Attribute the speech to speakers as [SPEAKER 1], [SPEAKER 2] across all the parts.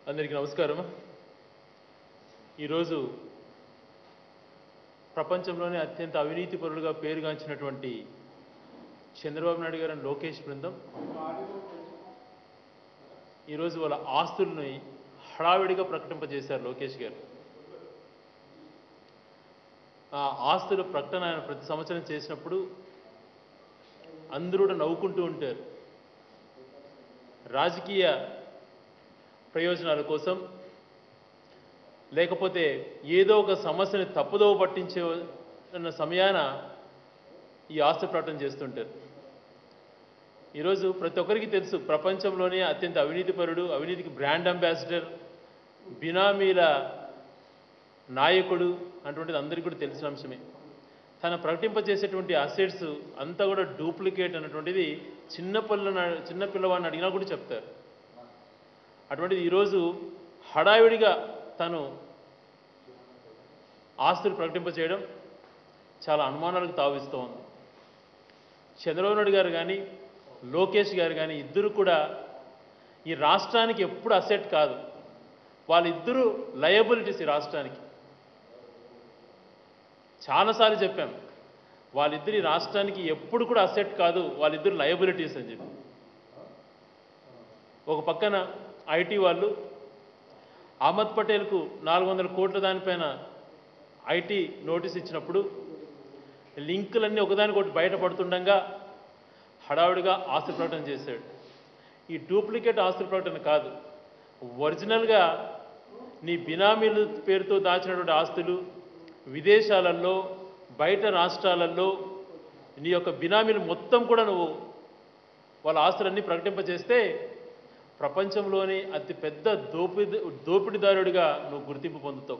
[SPEAKER 1] అందరికీ నమస్కారం ఈరోజు ప్రపంచంలోనే అత్యంత అవినీతి పరులుగా పేరుగాంచినటువంటి చంద్రబాబు నాయుడు గారు and లోకేష్ బృందం ఈరోజు వాళ్ళ ఆస్తుల్ని హడావిడిగా ప్రకటింపజేశారు లోకేష్ గారు ఆ ఆస్తుల ప్రకటన ఆయన ప్రతి సంవత్సరం చేసినప్పుడు అందరూ కూడా నవ్వుకుంటూ ఉంటారు రాజకీయ ప్రయోజనాల కోసం లేకపోతే ఏదో ఒక సమస్యని తప్పుదోవ పట్టించే అన్న సమయాన ఈ ఆస్తి ప్రకటన చేస్తుంటారు ఈరోజు ప్రతి ఒక్కరికి తెలుసు ప్రపంచంలోనే అత్యంత అవినీతిపరుడు అవినీతికి బ్రాండ్ అంబాసిడర్ బినామీల నాయకుడు అటువంటిది అందరికీ కూడా తెలిసిన అంశమే తన ప్రకటింపజేసేటువంటి అసెట్స్ అంతా కూడా డూప్లికేట్ అన్నటువంటిది చిన్నపిల్ల చిన్నపిల్లవాడిని అడిగినా కూడా చెప్తారు అటువంటిది ఈరోజు హడావిడిగా తను ఆస్తులు ప్రకటింపచేయడం చాలా అనుమానాలకు తావిస్తూ ఉంది చంద్రబాబు నాయుడు గారు కానీ లోకేష్ గారు కానీ ఇద్దరు కూడా ఈ రాష్ట్రానికి ఎప్పుడు అసెట్ కాదు వాళ్ళిద్దరూ లయబిలిటీస్ ఈ రాష్ట్రానికి చాలాసార్లు చెప్పాం వాళ్ళిద్దరి రాష్ట్రానికి ఎప్పుడు కూడా అసెట్ కాదు వాళ్ళిద్దరు లయబిలిటీస్ అని చెప్పి ఒక పక్కన ఐటీ వాళ్ళు అహ్మద్ పటేల్కు నాలుగు వందల కోట్ల దానిపైన ఐటీ నోటీస్ ఇచ్చినప్పుడు లింకులన్నీ ఒకదానికొకటి బయటపడుతుండగా హడావుడిగా ఆస్తి ప్రకటన చేశాడు ఈ డూప్లికేట్ ఆస్తుల ప్రకటన కాదు ఒరిజినల్గా నీ బినామీల పేరుతో దాచినటువంటి ఆస్తులు విదేశాలలో బయట రాష్ట్రాలలో నీ యొక్క బినామీలు మొత్తం కూడా నువ్వు వాళ్ళ ఆస్తులన్నీ ప్రకటింపజేస్తే ప్రపంచంలోని అతి పెద్ద దోపిడి దోపిడీదారుడిగా నువ్వు గుర్తింపు పొందుతావు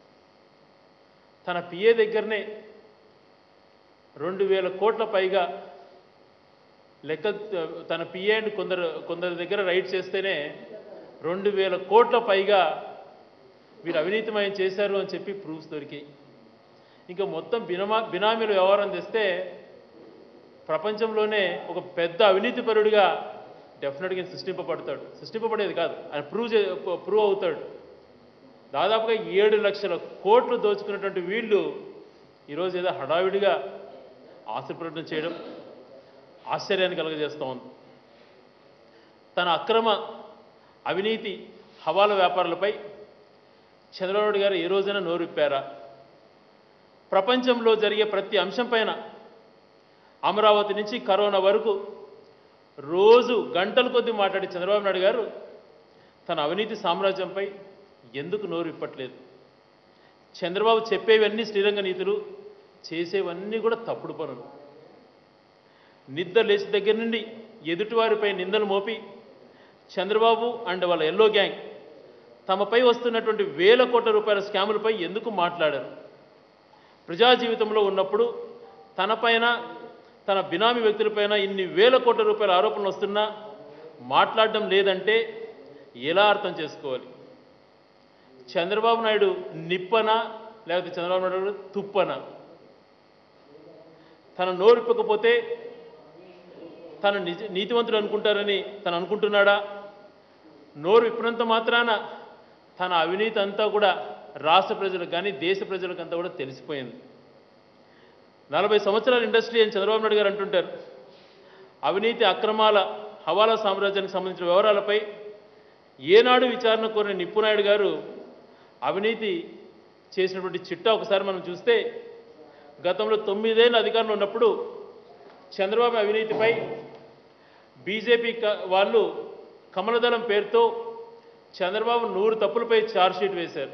[SPEAKER 1] తన పిఏ దగ్గరనే రెండు వేల కోట్ల పైగా లెక్క తన పిఏ అండ్ కొందరు కొందరి దగ్గర రైట్ చేస్తేనే రెండు వేల కోట్ల పైగా వీరు అవినీతిమయం చేశారు అని చెప్పి ప్రూఫ్స్ దొరికాయి ఇంకా మొత్తం బినమా బినామీల వ్యవహారం తెస్తే ప్రపంచంలోనే ఒక పెద్ద అవినీతిపరుడిగా డెఫినెట్గా సృష్టింపబడతాడు సృష్టింపబడేది కాదు ఆయన ప్రూవ్ చే ప్రూవ్ అవుతాడు దాదాపుగా ఏడు లక్షల కోట్లు దోచుకున్నటువంటి వీళ్ళు ఈరోజు ఏదో హడావిడిగా ఆస్తి ప్రకటన చేయడం ఆశ్చర్యాన్ని కలుగజేస్తూ ఉంది తన అక్రమ అవినీతి హవాలా వ్యాపారులపై చంద్రబాబు నాయుడు గారు ఏ రోజైనా నోరిప్పారా ప్రపంచంలో జరిగే ప్రతి అంశం పైన అమరావతి నుంచి కరోనా వరకు రోజు గంటల కొద్దీ మాట్లాడి చంద్రబాబు నాయుడు గారు తన అవినీతి సామ్రాజ్యంపై ఎందుకు నోరు ఇప్పట్లేదు చంద్రబాబు చెప్పేవన్నీ శ్రీరంగ నీతులు చేసేవన్నీ కూడా తప్పుడు పనులు నిద్ర లేచి దగ్గర నుండి ఎదుటివారిపై నిందలు మోపి చంద్రబాబు అండ్ వాళ్ళ ఎల్లో గ్యాంగ్ తమపై వస్తున్నటువంటి వేల కోట్ల రూపాయల స్కాములపై ఎందుకు మాట్లాడారు ప్రజా జీవితంలో ఉన్నప్పుడు తనపైన తన బినామీ వ్యక్తులపైన ఇన్ని వేల కోట్ల రూపాయల ఆరోపణలు వస్తున్నా మాట్లాడడం లేదంటే ఎలా అర్థం చేసుకోవాలి చంద్రబాబు నాయుడు నిప్పన లేకపోతే చంద్రబాబు నాయుడు తుప్పన తన నోరిప్పకపోతే తను నిజ నీతివంతుడు అనుకుంటారని తను అనుకుంటున్నాడా నోరు విప్పినంత మాత్రాన తన అవినీతి అంతా కూడా రాష్ట్ర ప్రజలకు కానీ దేశ ప్రజలకు అంతా కూడా తెలిసిపోయింది నలభై సంవత్సరాల ఇండస్ట్రీ అని చంద్రబాబు నాయుడు గారు అంటుంటారు అవినీతి అక్రమాల హవాలా సామ్రాజ్యానికి సంబంధించిన వివరాలపై ఏనాడు విచారణ కోరిన నిప్పునాయుడు గారు అవినీతి చేసినటువంటి చిట్టా ఒకసారి మనం చూస్తే గతంలో తొమ్మిదేళ్ళు అధికారంలో ఉన్నప్పుడు చంద్రబాబు అవినీతిపై బీజేపీ క- వాళ్ళు కమలదళం పేరుతో చంద్రబాబు నూరు తప్పులపై ఛార్జ్షీట్ వేశారు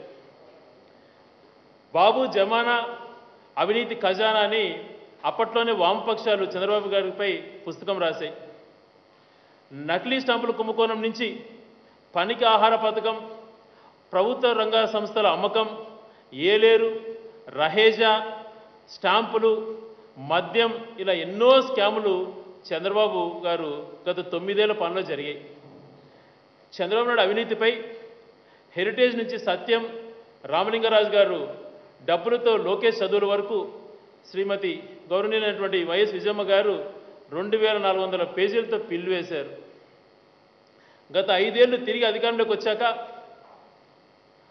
[SPEAKER 1] బాబు జమానా అవినీతి ఖజానా అని అప్పట్లోనే వామపక్షాలు చంద్రబాబు గారిపై పుస్తకం రాశాయి నకిలీ స్టాంపుల కుంభకోణం నుంచి పనికి ఆహార పథకం ప్రభుత్వ రంగ సంస్థల అమ్మకం ఏలేరు రహేజా స్టాంపులు మద్యం ఇలా ఎన్నో స్కాములు చంద్రబాబు గారు గత తొమ్మిదేళ్ల పనిలో జరిగాయి చంద్రబాబు నాయుడు అవినీతిపై హెరిటేజ్ నుంచి సత్యం రామలింగరాజు గారు డబ్బులతో లోకేష్ చదువుల వరకు శ్రీమతి గౌరవనీయులైనటువంటి వైఎస్ విజయమ్మ గారు రెండు వేల నాలుగు వందల పేజీలతో పిల్లు వేశారు గత ఐదేళ్లు తిరిగి అధికారంలోకి వచ్చాక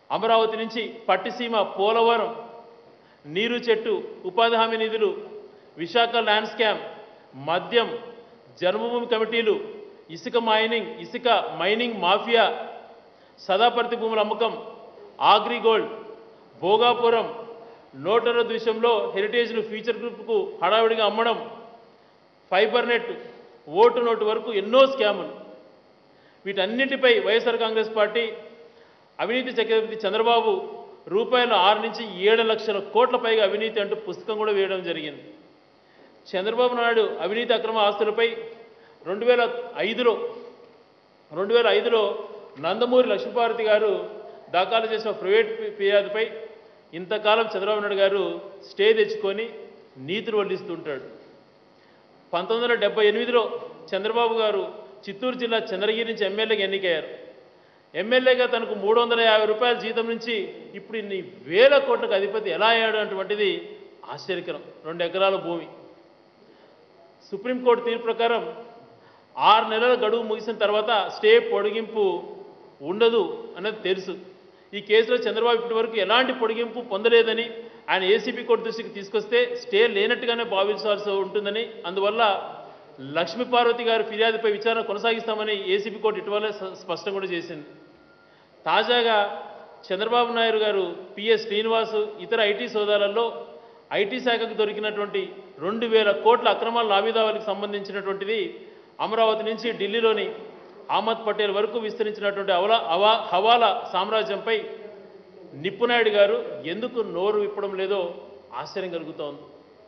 [SPEAKER 1] అమరావతి నుంచి పట్టిసీమ పోలవరం నీరు చెట్టు ఉపాధి హామీ నిధులు విశాఖ ల్యాండ్ స్కామ్ మద్యం జన్మభూమి కమిటీలు ఇసుక మైనింగ్ ఇసుక మైనింగ్ మాఫియా సదాపర్తి భూముల అమ్మకం ఆగ్రిగోల్డ్ భోగాపురం నోటర విషయంలో హెరిటేజ్ను ఫ్యూచర్ గ్రూప్కు హడావిడిగా అమ్మడం ఫైబర్ నెట్ ఓటు నోటు వరకు ఎన్నో స్కాములు వీటన్నిటిపై వైఎస్ఆర్ కాంగ్రెస్ పార్టీ అవినీతి చక్రవర్తి చంద్రబాబు రూపాయలు ఆరు నుంచి ఏడు లక్షల కోట్ల పైగా అవినీతి అంటూ పుస్తకం కూడా వేయడం జరిగింది చంద్రబాబు నాయుడు అవినీతి అక్రమ ఆస్తులపై రెండు వేల ఐదులో రెండు వేల ఐదులో నందమూరి లక్ష్మీపార్వతి గారు దాఖలు చేసిన ప్రైవేట్ ఫి- ఫిర్యాదుపై ఇంతకాలం చంద్రబాబు నాయుడు గారు స్టే తెచ్చుకొని నీతులు వల్లిస్తుంటాడు పంతొమ్మిది వందల డెబ్బై ఎనిమిదిలో చంద్రబాబు గారు చిత్తూరు జిల్లా చంద్రగిరి నుంచి ఎమ్మెల్యేగా ఎన్నికయ్యారు ఎమ్మెల్యేగా తనకు మూడు వందల యాభై రూపాయల జీతం నుంచి ఇప్పుడు ఇన్ని వేల కోట్లకు అధిపతి ఎలా అయ్యాడు అటువంటిది ఆశ్చర్యకరం రెండు ఎకరాల భూమి సుప్రీంకోర్టు తీర్పు ప్రకారం ఆరు నెలల గడువు ముగిసిన తర్వాత స్టే పొడిగింపు ఉండదు అన్నది తెలుసు ఈ కేసులో చంద్రబాబు ఇప్పటి వరకు ఎలాంటి పొడిగింపు పొందలేదని ఆయన ఏసీబీ కోర్టు దృష్టికి తీసుకొస్తే స్టే లేనట్టుగానే భావించాల్సి ఉంటుందని అందువల్ల లక్ష్మీ పార్వతి గారి ఫిర్యాదుపై విచారణ కొనసాగిస్తామని ఏసీబీ కోర్టు ఇటీవలే స- స్పష్టం కూడా చేసింది తాజాగా చంద్రబాబు నాయుడు గారు పిఎస్ శ్రీనివాస్ ఇతర ఐటీ సోదాలలో ఐటీ శాఖకు దొరికినటువంటి రెండు వేల కోట్ల అక్రమాల లాభీదావాలకు సంబంధించినటువంటిది అమరావతి నుంచి ఢిల్లీలోని అహ్మద్ పటేల్ వరకు విస్తరించినటువంటి అవలా అవా హవాలా సామ్రాజ్యంపై నిప్పునాయుడు గారు ఎందుకు నోరు విప్పడం లేదో ఆశ్చర్యం కలుగుతోంది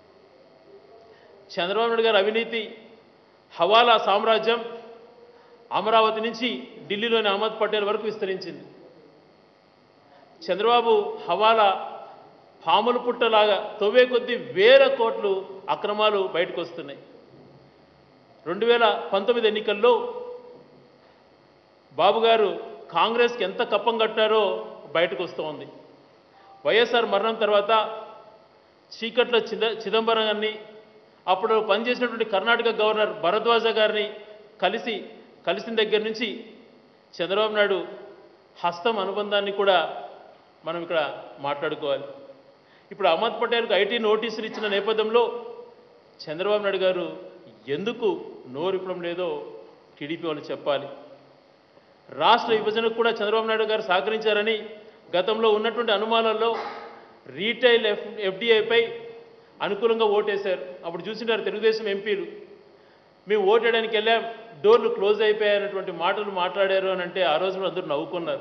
[SPEAKER 1] చంద్రబాబు నాయుడు గారి అవినీతి హవాలా సామ్రాజ్యం అమరావతి నుంచి ఢిల్లీలోని అహ్మద్ పటేల్ వరకు విస్తరించింది చంద్రబాబు హవాలా పాముల పుట్టలాగా తొవ్వే కొద్దీ వేల కోట్లు అక్రమాలు బయటకు వస్తున్నాయి రెండు వేల పంతొమ్మిది ఎన్నికల్లో బాబు గారు కాంగ్రెస్కి ఎంత కప్పం కట్టారో బయటకు వస్తోంది వైఎస్ఆర్ మరణం తర్వాత చీకట్లో చిద చిదంబరం గారిని అప్పుడు పనిచేసినటువంటి కర్ణాటక గవర్నర్ భరద్వాజ గారిని కలిసి కలిసిన దగ్గర నుంచి చంద్రబాబు నాయుడు హస్తం అనుబంధాన్ని కూడా మనం ఇక్కడ మాట్లాడుకోవాలి ఇప్పుడు అహ్మద్ పటేల్కు ఐటీ నోటీసులు ఇచ్చిన నేపథ్యంలో చంద్రబాబు నాయుడు గారు ఎందుకు నోరిప్పడం లేదో టీడీపీ వాళ్ళు చెప్పాలి రాష్ట్ర విభజనకు కూడా చంద్రబాబు నాయుడు గారు సహకరించారని గతంలో ఉన్నటువంటి అనుమానాల్లో రీటైల్ ఎఫ్ ఎఫ్డిఐపై అనుకూలంగా ఓటేశారు అప్పుడు చూసింటారు తెలుగుదేశం ఎంపీలు మేము ఓటేయడానికి వెళ్ళాం డోర్లు క్లోజ్ అయిపోయాయన్నటువంటి మాటలు మాట్లాడారు అని అంటే ఆ రోజు కూడా అందరూ నవ్వుకున్నారు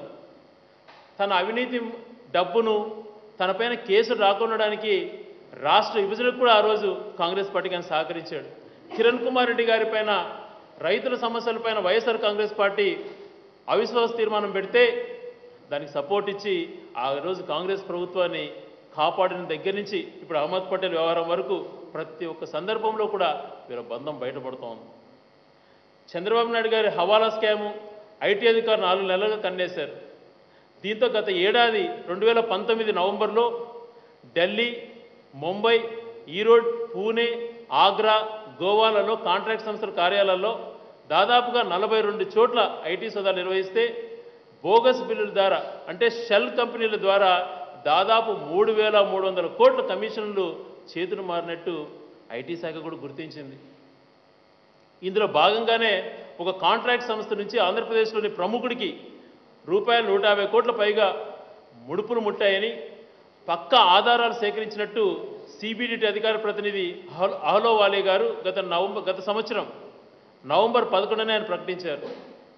[SPEAKER 1] తన అవినీతి డబ్బును తనపైన కేసులు రాకుండడానికి రాష్ట్ర విభజనకు కూడా ఆ రోజు కాంగ్రెస్ పార్టీకి ఆయన సహకరించాడు కిరణ్ కుమార్ రెడ్డి గారి పైన రైతుల సమస్యలపైన వైఎస్ఆర్ కాంగ్రెస్ పార్టీ అవిశ్వాస తీర్మానం పెడితే దానికి సపోర్ట్ ఇచ్చి ఆ రోజు కాంగ్రెస్ ప్రభుత్వాన్ని కాపాడిన దగ్గర నుంచి ఇప్పుడు అహ్మద్ పటేల్ వ్యవహారం వరకు ప్రతి ఒక్క సందర్భంలో కూడా వీళ్ళ బంధం బయటపడుతోంది చంద్రబాబు నాయుడు గారి హవాలా స్కాము ఐటీ అధికారులు నాలుగు నెలలుగా కన్నేశారు దీంతో గత ఏడాది రెండు వేల పంతొమ్మిది నవంబర్లో ఢిల్లీ ముంబై ఈరోడ్ పూణే ఆగ్రా గోవాలలో కాంట్రాక్ట్ సంస్థల కార్యాలయాల్లో దాదాపుగా నలభై రెండు చోట్ల ఐటీ సోదాలు నిర్వహిస్తే బోగస్ బిల్లుల ద్వారా అంటే షెల్ కంపెనీల ద్వారా దాదాపు మూడు వేల మూడు వందల కోట్ల కమిషన్లు చేతులు మారినట్టు ఐటీ శాఖ కూడా గుర్తించింది ఇందులో భాగంగానే ఒక కాంట్రాక్ట్ సంస్థ నుంచి ఆంధ్రప్రదేశ్లోని ప్రముఖుడికి రూపాయలు నూట యాభై కోట్ల పైగా ముడుపులు ముట్టాయని పక్క ఆధారాలు సేకరించినట్టు సిబిడిటి అధికార ప్రతినిధి అహ్- అహ్లోవాలే గారు గత నవంబర్ గత సంవత్సరం నవంబర్ పదకొండున ఆయన ప్రకటించారు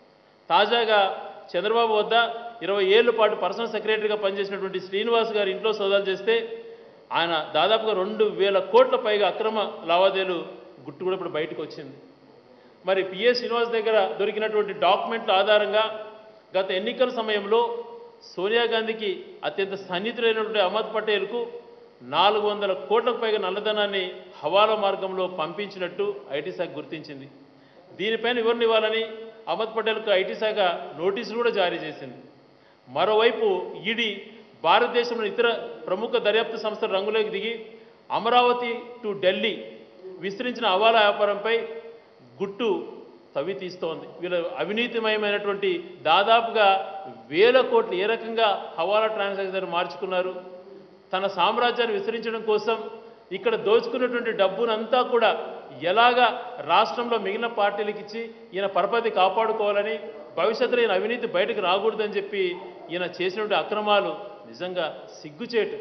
[SPEAKER 1] తాజాగా చంద్రబాబు వద్ద ఇరవై ఏళ్ల పాటు పర్సనల్ సెక్రటరీగా పనిచేసినటువంటి శ్రీనివాస్ గారు ఇంట్లో సోదాలు చేస్తే ఆయన దాదాపుగా రెండు వేల కోట్ల పైగా అక్రమ లావాదేవీలు గుట్టు కూడా ఇప్పుడు బయటకు వచ్చింది మరి పిఎస్ శ్రీనివాస్ దగ్గర దొరికినటువంటి డాక్యుమెంట్ల ఆధారంగా గత ఎన్నికల సమయంలో సోనియా గాంధీకి అత్యంత సన్నిహితులైనటువంటి అహ్మద్ పటేల్కు నాలుగు వందల కోట్లకు పైగా నల్లధనాన్ని హవాలా మార్గంలో పంపించినట్టు ఐటీ శాఖ గుర్తించింది దీనిపైన వివరణ ఇవ్వాలని అహ్మద్ పటేల్కు ఐటీ శాఖ నోటీసులు కూడా జారీ చేసింది మరోవైపు ఈడీ భారతదేశంలోని ఇతర ప్రముఖ దర్యాప్తు సంస్థల రంగులోకి దిగి అమరావతి టు ఢిల్లీ విస్తరించిన హవాలా వ్యాపారంపై గుట్టు తవ్వి తీస్తోంది వీళ్ళ అవినీతిమయమైనటువంటి దాదాపుగా వేల కోట్లు ఏ రకంగా హవాలా ట్రాన్సాక్షన్ మార్చుకున్నారు తన సామ్రాజ్యాన్ని విస్తరించడం కోసం ఇక్కడ దోచుకున్నటువంటి డబ్బునంతా కూడా ఎలాగా రాష్ట్రంలో మిగిలిన పార్టీలకు ఇచ్చి ఈయన పరపతి కాపాడుకోవాలని భవిష్యత్తులో ఈయన అవినీతి బయటకు రాకూడదని చెప్పి ఈయన చేసినటువంటి అక్రమాలు నిజంగా సిగ్గుచేటు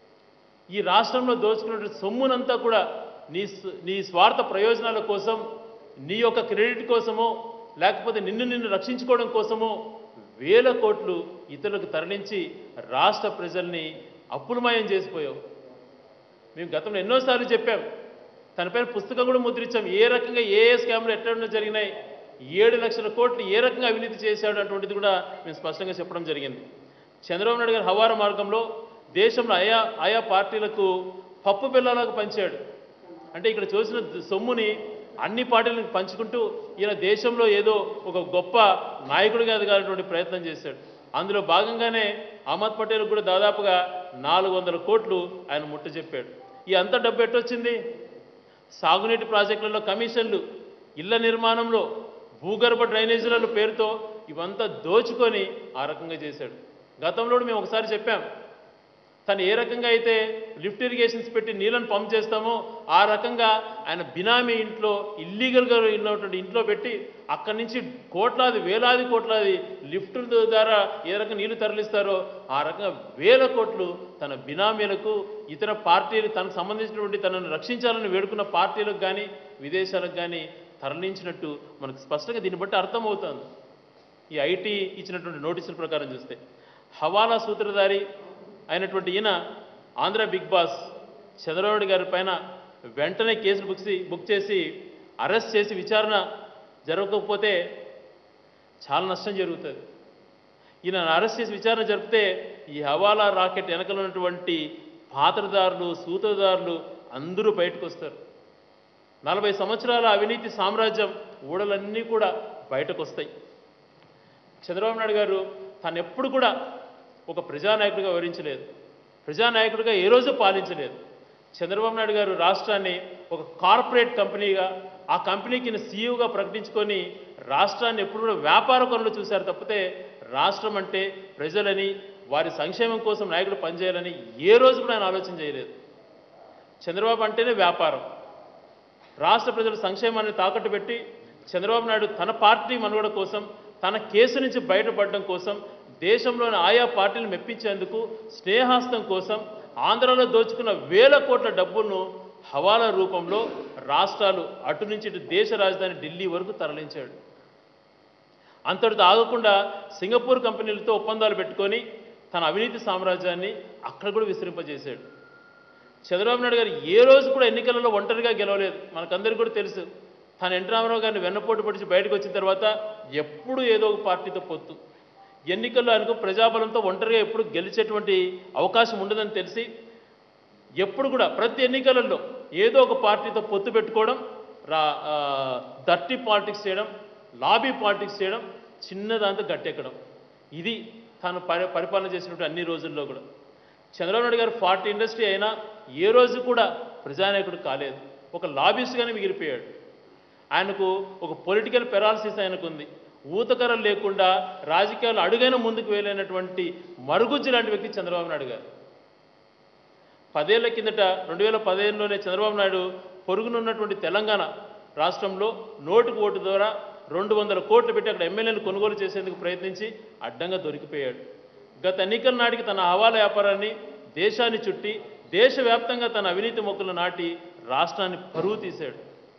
[SPEAKER 1] ఈ రాష్ట్రంలో దోచుకున్నటువంటి సొమ్మునంతా కూడా నీ స్వ- నీ స్వార్థ ప్రయోజనాల కోసం నీ యొక్క క్రెడిట్ కోసమో లేకపోతే నిన్ను నిన్ను రక్షించుకోవడం కోసమో వేల కోట్లు ఇతరులకు తరలించి రాష్ట్ర ప్రజల్ని అప్పులమయం చేసిపోయావు మేము గతంలో ఎన్నోసార్లు చెప్పాం తనపైన పుస్తకం కూడా ముద్రించాం ఏ రకంగా ఏ ఏ స్కామ్లు ఎట్లా జరిగినాయి ఏడు లక్షల కోట్లు ఏ రకంగా అవినీతి చేశాడు అటువంటిది కూడా మేము స్పష్టంగా చెప్పడం జరిగింది చంద్రబాబు నాయుడు గారు హవార మార్గంలో దేశంలో ఆయా ఆయా పార్టీలకు పప్పు బిల్లలాగా పంచాడు అంటే ఇక్కడ చూసిన సొమ్ముని అన్ని పార్టీలకు పంచుకుంటూ ఈయన దేశంలో ఏదో ఒక గొప్ప నాయకుడిగా ఎదగాలటువంటి ప్రయత్నం చేశాడు అందులో భాగంగానే అహ్మద్ పటేల్ కూడా దాదాపుగా నాలుగు వందల కోట్లు ఆయన ముట్ట చెప్పాడు ఈ అంత డబ్బు ఎట్టొచ్చింది సాగునీటి ప్రాజెక్టులలో కమిషన్లు ఇళ్ల నిర్మాణంలో భూగర్భ డ్రైనేజీల పేరుతో ఇవంతా దోచుకొని ఆ రకంగా చేశాడు గతంలో కూడా మేము ఒకసారి చెప్పాం తను ఏ రకంగా అయితే లిఫ్ట్ ఇరిగేషన్స్ పెట్టి నీళ్ళని పంప్ చేస్తామో ఆ రకంగా ఆయన బినామీ ఇంట్లో ఇల్లీగల్గా ఉన్నటువంటి ఇంట్లో పెట్టి అక్కడి నుంచి కోట్లాది వేలాది కోట్లాది లిఫ్టుల ద్వారా ఏ రకంగా నీళ్లు తరలిస్తారో ఆ రకంగా వేల కోట్లు తన బినామీలకు ఇతర పార్టీలు తనకు సంబంధించినటువంటి తనను రక్షించాలని వేడుకున్న పార్టీలకు కానీ విదేశాలకు కానీ తరలించినట్టు మనకు స్పష్టంగా దీన్ని బట్టి అర్థమవుతుంది ఈ ఐటీ ఇచ్చినటువంటి నోటీసుల ప్రకారం చూస్తే హవాలా సూత్రధారి అయినటువంటి ఈయన ఆంధ్ర బిగ్ బాస్ చంద్రబాబు నాయుడు గారి పైన వెంటనే కేసులు బుక్ చేసి బుక్ చేసి అరెస్ట్ చేసి విచారణ జరగకపోతే చాలా నష్టం జరుగుతుంది ఈయన అరెస్ట్ చేసి విచారణ జరిపితే ఈ హవాలా రాకెట్ వెనకల ఉన్నటువంటి పాత్రదారులు సూత్రధారులు అందరూ బయటకు వస్తారు నలభై సంవత్సరాల అవినీతి సామ్రాజ్యం ఊడలన్నీ కూడా బయటకు వస్తాయి చంద్రబాబు నాయుడు గారు తాను ఎప్పుడు కూడా ఒక ప్రజానాయకుడిగా వివరించలేదు ప్రజానాయకుడిగా ఏ రోజు పాలించలేదు చంద్రబాబు నాయుడు గారు రాష్ట్రాన్ని ఒక కార్పొరేట్ కంపెనీగా ఆ కంపెనీకి సీఈఓగా ప్రకటించుకొని రాష్ట్రాన్ని ఎప్పుడు కూడా వ్యాపార కొనులు చూశారు తప్పితే రాష్ట్రం అంటే ప్రజలని వారి సంక్షేమం కోసం నాయకుడు పనిచేయాలని ఏ రోజు కూడా ఆయన ఆలోచన చేయలేదు చంద్రబాబు అంటేనే వ్యాపారం రాష్ట్ర ప్రజల సంక్షేమాన్ని తాకట్టు పెట్టి చంద్రబాబు నాయుడు తన పార్టీ మనుగడ కోసం తన కేసు నుంచి బయటపడడం కోసం దేశంలోని ఆయా పార్టీలు మెప్పించేందుకు స్నేహాస్తం కోసం ఆంధ్రలో దోచుకున్న వేల కోట్ల డబ్బును హవాలా రూపంలో రాష్ట్రాలు అటు నుంచి ఇటు దేశ రాజధాని ఢిల్లీ వరకు తరలించాడు అంతటితో ఆగకుండా సింగపూర్ కంపెనీలతో ఒప్పందాలు పెట్టుకొని తన అవినీతి సామ్రాజ్యాన్ని అక్కడ కూడా విస్తరింపజేశాడు చంద్రబాబు నాయుడు గారు ఏ రోజు కూడా ఎన్నికలలో ఒంటరిగా గెలవలేదు మనకందరికీ కూడా తెలుసు తాను ఎన్ రామారావు గారిని వెన్నపోటు పడిచి బయటకు వచ్చిన తర్వాత ఎప్పుడు ఏదో ఒక పార్టీతో పొత్తు ఎన్నికల్లో అనుకో ప్రజాబలంతో ఒంటరిగా ఎప్పుడు గెలిచేటువంటి అవకాశం ఉండదని తెలిసి ఎప్పుడు కూడా ప్రతి ఎన్నికలలో ఏదో ఒక పార్టీతో పొత్తు పెట్టుకోవడం రా ఆ, దట్టి పాలిటిక్స్ చేయడం లాబీ పాలిటిక్స్ చేయడం చిన్నదాంతో గట్టెక్కడం ఇది తాను పరి పరిపాలన చేసినటువంటి అన్ని రోజుల్లో కూడా చంద్రబాబు నాయుడు గారు ఫార్టీ ఇండస్ట్రీ అయినా ఏ రోజు కూడా ప్రజానాయకుడు కాలేదు ఒక లాబీస్ట్గానే మిగిలిపోయాడు ఆయనకు ఒక పొలిటికల్ పెరాలసిస్ ఆయనకు ఉంది ఊతకరం లేకుండా రాజకీయాలు అడుగైన ముందుకు వెళ్ళినటువంటి మరుగుజ్జు లాంటి వ్యక్తి చంద్రబాబు నాయుడు గారు పదేళ్ల కిందట రెండు వేల పదిహేనులోనే చంద్రబాబు నాయుడు పొరుగునున్నటువంటి తెలంగాణ రాష్ట్రంలో నోటుకు ఓటు ద్వారా రెండు వందల కోట్లు పెట్టి అక్కడ ఎమ్మెల్యేలు కొనుగోలు చేసేందుకు ప్రయత్నించి అడ్డంగా దొరికిపోయాడు గత ఎన్నికల నాటికి తన హవాలా వ్యాపారాన్ని దేశాన్ని చుట్టి దేశవ్యాప్తంగా తన అవినీతి మొక్కలు నాటి రాష్ట్రాన్ని పరువు తీశాడు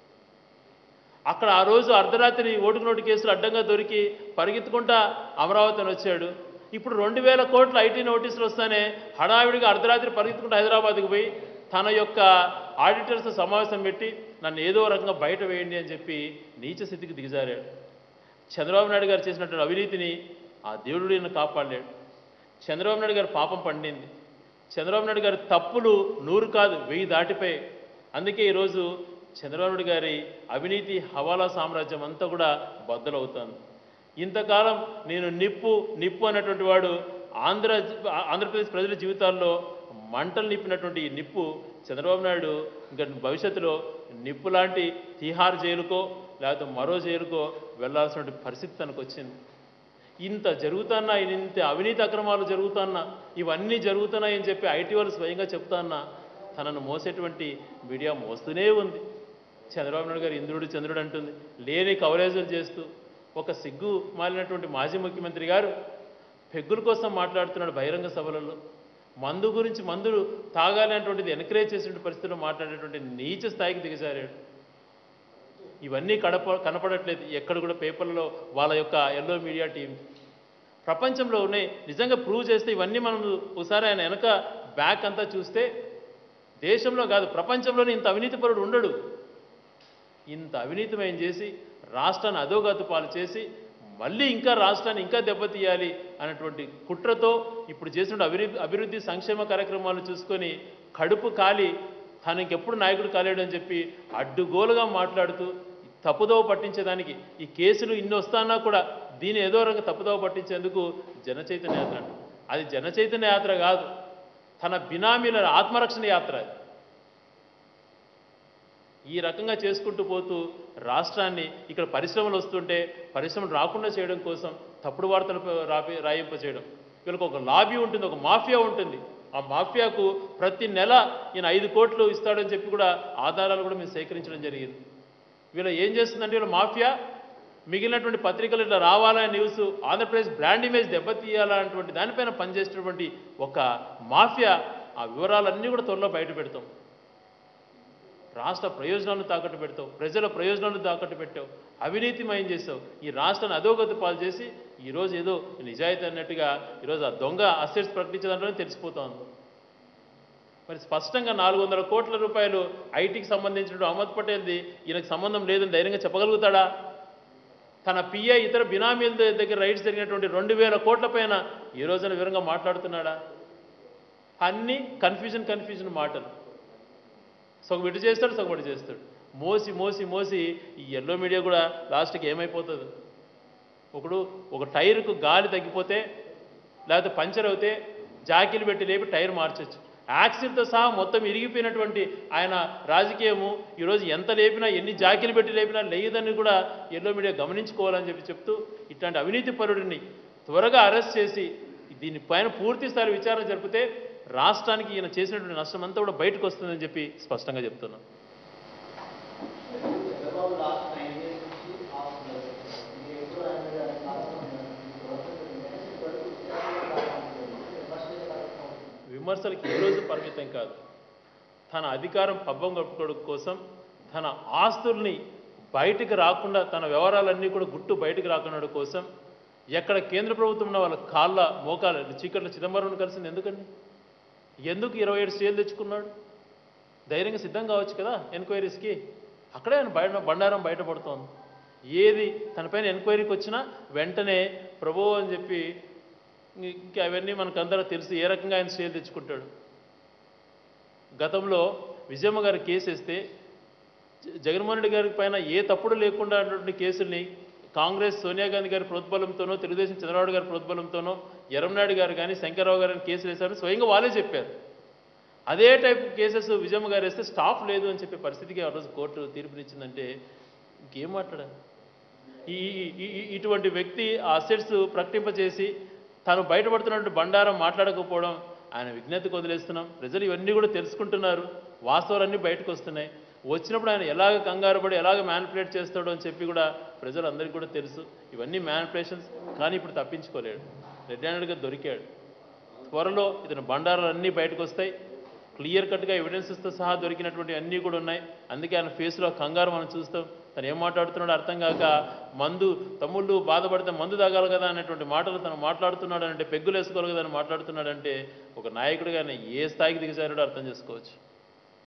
[SPEAKER 1] అక్కడ ఆ రోజు అర్ధరాత్రి ఓటుకు నోటు కేసులు అడ్డంగా దొరికి పరిగెత్తుకుంటా అమరావతిని వచ్చాడు ఇప్పుడు రెండు వేల కోట్ల ఐటీ నోటీసులు వస్తానే హడావిడిగా అర్ధరాత్రి పరిగెత్తుకుంటూ హైదరాబాద్కి పోయి తన యొక్క ఆడిటర్స్ సమావేశం పెట్టి నన్ను ఏదో రకంగా బయట వేయండి అని చెప్పి నీచ స్థితికి దిగజారాడు చంద్రబాబు నాయుడు గారు చేసినటువంటి అవినీతిని ఆ దేవుడు ఈయన కాపాడలేడు చంద్రబాబు నాయుడు గారు పాపం పండింది చంద్రబాబు నాయుడు గారి తప్పులు నూరు కాదు వెయ్యి దాటిపోయి అందుకే ఈరోజు చంద్రబాబు నాయుడు గారి అవినీతి హవాలా సామ్రాజ్యం అంతా కూడా బద్దలవుతుంది ఇంతకాలం నేను నిప్పు నిప్పు అన్నటువంటి వాడు ఆంధ్ర ఆంధ్రప్రదేశ్ ప్రజల జీవితాల్లో మంటలు నిప్పినటువంటి ఈ నిప్పు చంద్రబాబు నాయుడు ఇంకా భవిష్యత్తులో నిప్పు లాంటి తిహార్ జైలుకో లేకపోతే మరో జైలుకో వెళ్లాల్సినటువంటి పరిస్థితి తనకు వచ్చింది ఇంత జరుగుతున్నా ఇంత అవినీతి అక్రమాలు జరుగుతున్నా ఇవన్నీ జరుగుతున్నాయని చెప్పి ఐటీ వాళ్ళు స్వయంగా చెప్తాన్నా తనను మోసేటువంటి మీడియా మోస్తూనే ఉంది చంద్రబాబు నాయుడు గారు ఇంద్రుడు చంద్రుడు అంటుంది లేని కవరేజీలు చేస్తూ ఒక సిగ్గు మాలినటువంటి మాజీ ముఖ్యమంత్రి గారు పెగ్గుల కోసం మాట్లాడుతున్నాడు బహిరంగ సభలలో మందు గురించి మందులు తాగాలి అనేటువంటిది ఎంకరేజ్ చేసిన పరిస్థితుల్లో మాట్లాడేటువంటి నీచ స్థాయికి దిగజారాడు ఇవన్నీ కడప కనపడట్లేదు ఎక్కడ కూడా పేపర్లో వాళ్ళ యొక్క ఎల్లో మీడియా టీం ప్రపంచంలో ఉన్నాయి నిజంగా ప్రూవ్ చేస్తే ఇవన్నీ మనం ఒకసారి ఆయన వెనక బ్యాక్ అంతా చూస్తే దేశంలో కాదు ప్రపంచంలోనే ఇంత అవినీతిపరుడు ఉండడు ఇంత అవినీతిమయం చేసి రాష్ట్రాన్ని అధోగతి పాలు చేసి మళ్ళీ ఇంకా రాష్ట్రాన్ని ఇంకా దెబ్బతీయాలి అన్నటువంటి కుట్రతో ఇప్పుడు చేసిన అభివృద్ధి అభివృద్ధి సంక్షేమ కార్యక్రమాలు చూసుకొని కడుపు కాలి తాను ఇంకెప్పుడు నాయకుడు కాలేడు అని చెప్పి అడ్డుగోలుగా మాట్లాడుతూ తప్పుదోవ పట్టించేదానికి ఈ కేసులు ఇన్ని వస్తానా కూడా దీని ఏదో రకంగా తప్పుదోవ పట్టించేందుకు జనచైతన్య యాత్ర అంట. అది జనచైతన్య యాత్ర కాదు తన బినామీల ఆత్మరక్షణ యాత్ర అది ఈ రకంగా చేసుకుంటూ పోతూ రాష్ట్రాన్ని ఇక్కడ పరిశ్రమలు వస్తుంటే పరిశ్రమలు రాకుండా చేయడం కోసం తప్పుడు వార్తలు రాపి రాయింప చేయడం వీళ్ళకి ఒక లాబీ ఉంటుంది ఒక మాఫియా ఉంటుంది ఆ మాఫియాకు ప్రతి నెల ఈయన ఐదు కోట్లు ఇస్తాడని చెప్పి కూడా ఆధారాలు కూడా మేము సేకరించడం జరిగింది వీళ్ళ ఏం చేస్తుందంటే వీళ్ళ మాఫియా మిగిలినటువంటి పత్రికలు ఇట్లా రావాలనే న్యూస్ ఆంధ్రప్రదేశ్ బ్రాండ్ ఇమేజ్ దెబ్బతీయాలన్నటువంటి దానిపైన పనిచేసేటువంటి ఒక మాఫియా ఆ వివరాలన్నీ కూడా త్వరలో బయట పెడతాం రాష్ట్ర ప్రయోజనాలను తాకట్టు పెడతావు ప్రజల ప్రయోజనాలను తాకట్టు పెట్టావు అవినీతిమయం చేసావు ఈ రాష్ట్రాన్ని అధోగతి పాలు చేసి ఈరోజు ఏదో నిజాయితీ అన్నట్టుగా ఈరోజు ఆ దొంగ అసెట్స్ ప్రకటించే దాంట్లోనే తెలిసిపోతోంది మరి స్పష్టంగా నాలుగు వందల కోట్ల రూపాయలు ఐటీకి సంబంధించిన అహ్మద్ పటేల్ది ఈయనకు సంబంధం లేదని ధైర్యంగా చెప్పగలుగుతాడా తన పిఐ ఇతర బినామీల ద- దగ్గర రైట్స్ జరిగినటువంటి రెండు వేల కోట్ల పైన ఈ రోజున వివరంగా మాట్లాడుతున్నాడా అన్నీ కన్ఫ్యూజన్ కన్ఫ్యూజన్ మాటలు సగం ఇటు చేస్తాడు సగం ఇటు చేస్తాడు మోసి మోసి మోసి ఈ ఎల్లో మీడియా కూడా లాస్ట్కి ఏమైపోతుంది ఒకడు ఒక టైర్కు గాలి తగ్గిపోతే లేకపోతే పంచర్ అవుతే జాకీలు పెట్టి లేపి టైర్ మార్చొచ్చు యాక్సిల్తో సహా మొత్తం ఇరిగిపోయినటువంటి ఆయన రాజకీయము ఈరోజు ఎంత లేపినా ఎన్ని జాకీలు పెట్టి లేపినా లేదని కూడా ఎల్లో మీడియా గమనించుకోవాలని చెప్పి చెప్తూ ఇట్లాంటి అవినీతి పరుడిని త్వరగా అరెస్ట్ చేసి దీనిపైన పూర్తి స్థాయి విచారణ జరిపితే రాష్ట్రానికి ఈయన చేసినటువంటి నష్టం అంతా కూడా బయటకు వస్తుందని చెప్పి స్పష్టంగా చెప్తున్నాను
[SPEAKER 2] చంద్రబాబు లాస్ట్ నైన్ ఇయర్స్ నుంచి ఆఫ్ ఉన్నారు మీరు ఎప్పుడు ఆయన మీద కారణం ఉన్నారు ఇప్పటివరకు ఫస్ట్
[SPEAKER 1] విమర్శలకు ఏ రోజు పరిమితం కాదు తన అధికారం పబ్బం కప్పుకోవడం కోసం తన ఆస్తుల్ని బయటికి రాకుండా తన వ్యవహారాలన్నీ కూడా గుట్టు బయటికి రాకుండా కోసం ఎక్కడ కేంద్ర ప్రభుత్వం ఉన్న వాళ్ళ కాళ్ళ మోకాల చీకట్ల చిదంబరం కలిసింది ఎందుకండి ఎందుకు ఇరవై ఏడు స్టేలు తెచ్చుకున్నాడు ధైర్యంగా సిద్ధం కావచ్చు కదా ఎంక్వైరీస్కి అక్కడే ఆయన బయట బండారం బయటపడుతోంది ఏది తన పైన ఎంక్వైరీకి వచ్చినా వెంటనే ప్రభు అని చెప్పి ఇంకా అవన్నీ మనకందరూ తెలుసు ఏ రకంగా ఆయన స్టేలు తెచ్చుకుంటాడు గతంలో విజయమ్మ గారు కేసు వేస్తే జ- జగన్మోహన్ రెడ్డి గారి పైన ఏ తప్పుడు లేకుండా ఉన్నటువంటి కేసుల్ని కాంగ్రెస్ సోనియా గాంధీ గారి ప్రోద్బలంతోనో తెలుగుదేశం చంద్రబాబు గారి ప్రోద్బలంతోనో ఎర్రంనాయుడు గారు కానీ శంకర్రావు గారు కానీ కేసులు వేశారని స్వయంగా వాళ్ళే చెప్పారు అదే టైప్ కేసెస్ విజయమ్మ గారు వేస్తే స్టాఫ్ లేదు అని చెప్పే పరిస్థితికి ఆ రోజు కోర్టు తీర్పునిచ్చిందంటే ఇంకేం మాట్లాడాలి ఈ ఈ- ఈ- ఈ- ఇటువంటి వ్యక్తి ఆ అసెట్స్ ప్రకటింపచేసి తాను బయటపడుతున్నటువంటి బండారం మాట్లాడకపోవడం ఆయన విజ్ఞతకు వదిలేస్తున్నాం ప్రజలు ఇవన్నీ కూడా తెలుసుకుంటున్నారు వాస్తవాలన్నీ బయటకు వస్తున్నాయి వచ్చినప్పుడు ఆయన ఎలాగ కంగారు పడి ఎలాగ మ్యానిపులేట్ చేస్తాడో అని చెప్పి కూడా ప్రజలందరికీ కూడా తెలుసు ఇవన్నీ మ్యానిపులేషన్స్ కానీ ఇప్పుడు తప్పించుకోలేడు రెడ్ హ్యాండెడ్గా దొరికాడు త్వరలో ఇతని బండారాలు అన్నీ బయటకు వస్తాయి క్లియర్ కట్గా ఎవిడెన్సెస్తో సహా దొరికినటువంటి అన్నీ కూడా ఉన్నాయి అందుకే ఆయన ఫేస్లో కంగారు మనం చూస్తాం తను ఏం మాట్లాడుతున్నాడో అర్థం కాక మందు తమ్ముళ్ళు బాధపడితే మందు తాగాలి కదా అనేటువంటి మాటలు తను మాట్లాడుతున్నాడు అంటే పెగ్గులు వేసుకోవాలి కదా అని మాట్లాడుతున్నాడంటే ఒక నాయకుడిగా ఆయన ఏ స్థాయికి దిగజారాడో అర్థం చేసుకోవచ్చు